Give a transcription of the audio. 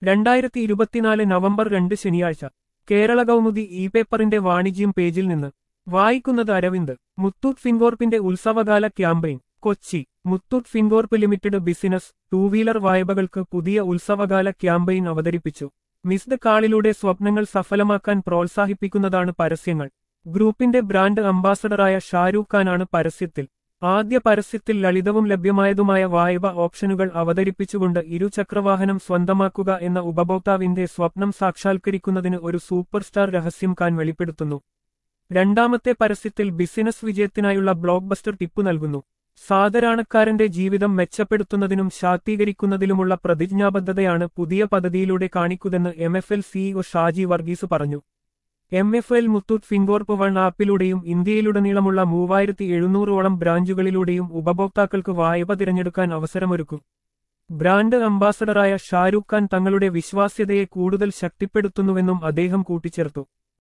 രണ്ടായിരത്തി ഇരുപത്തിനാല് നവംബർ രണ്ട് ശനിയാഴ്ച കേരള കൗമുദി ഇ പേപ്പറിന്റെ വാണിജ്യം പേജിൽ നിന്ന് വായിക്കുന്നത് അരവിന്ദ് മുത്തൂറ്റ് ഫിൻകോർപ്പിന്റെ ഉത്സവകാല campaign Kochi Muthoot Fincorp limited business two wheeler വായ്പകൾക്ക് പുതിയ ഉത്സവകാല ക്യാമ്പയിൻ അവതരിപ്പിച്ചു മിസ്ഡ് കാളിലൂടെ സ്വപ്നങ്ങൾ സഫലമാക്കാൻ പ്രോത്സാഹിപ്പിക്കുന്നതാണ് പരസ്യങ്ങൾ ഗ്രൂപ്പിന്റെ ബ്രാൻഡ് അംബാസഡറായ ഷാരൂഖ് ഖാനാണ് പരസ്യത്തിൽ ആദ്യ പരസ്യത്തിൽ ലളിതവും ലഭ്യമായതുമായ വായ്പ ഓപ്ഷനുകൾ അവതരിപ്പിച്ചുകൊണ്ട് ഇരുചക്രവാഹനം സ്വന്തമാക്കുക എന്ന ഉപഭോക്താവിന്റെ സ്വപ്നം സാക്ഷാത്കരിക്കുന്നതിന് ഒരു സൂപ്പർ സ്റ്റാർ രഹസ്യം ഖാൻ വെളിപ്പെടുത്തുന്നു രണ്ടാമത്തെ പരസ്യത്തിൽ ബിസിനസ് വിജയത്തിനായുള്ള ബ്ലോക്ക് ബസ്റ്റർ ടിപ്പ് നൽകുന്നു സാധാരണക്കാരന്റെ ജീവിതം മെച്ചപ്പെടുത്തുന്നതിനും ശാക്തീകരിക്കുന്നതിലുമുള്ള പ്രതിജ്ഞാബദ്ധതയാണ് പുതിയ പദ്ധതിയിലൂടെ കാണിക്കുതെന്ന് M F L CEO Shaji Varghese പറഞ്ഞു M F L Muthoot Fincorp one ആപ്പിലൂടെയും ഇന്ത്യയിലുടനീളമുള്ള മൂവായിരത്തി എഴുന്നൂറോളം ബ്രാഞ്ചുകളിലൂടെയും ഉപഭോക്താക്കൾക്ക് വായ്പ തിരഞ്ഞെടുക്കാൻ അവസരമൊരുക്കും ബ്രാൻഡ് അംബാസഡറായ ഷാരൂഖ് ഖാൻ തങ്ങളുടെ വിശ്വാസ്യതയെ കൂടുതൽ ശക്തിപ്പെടുത്തുന്നുവെന്നും അദ്ദേഹം കൂട്ടിച്ചേർത്തു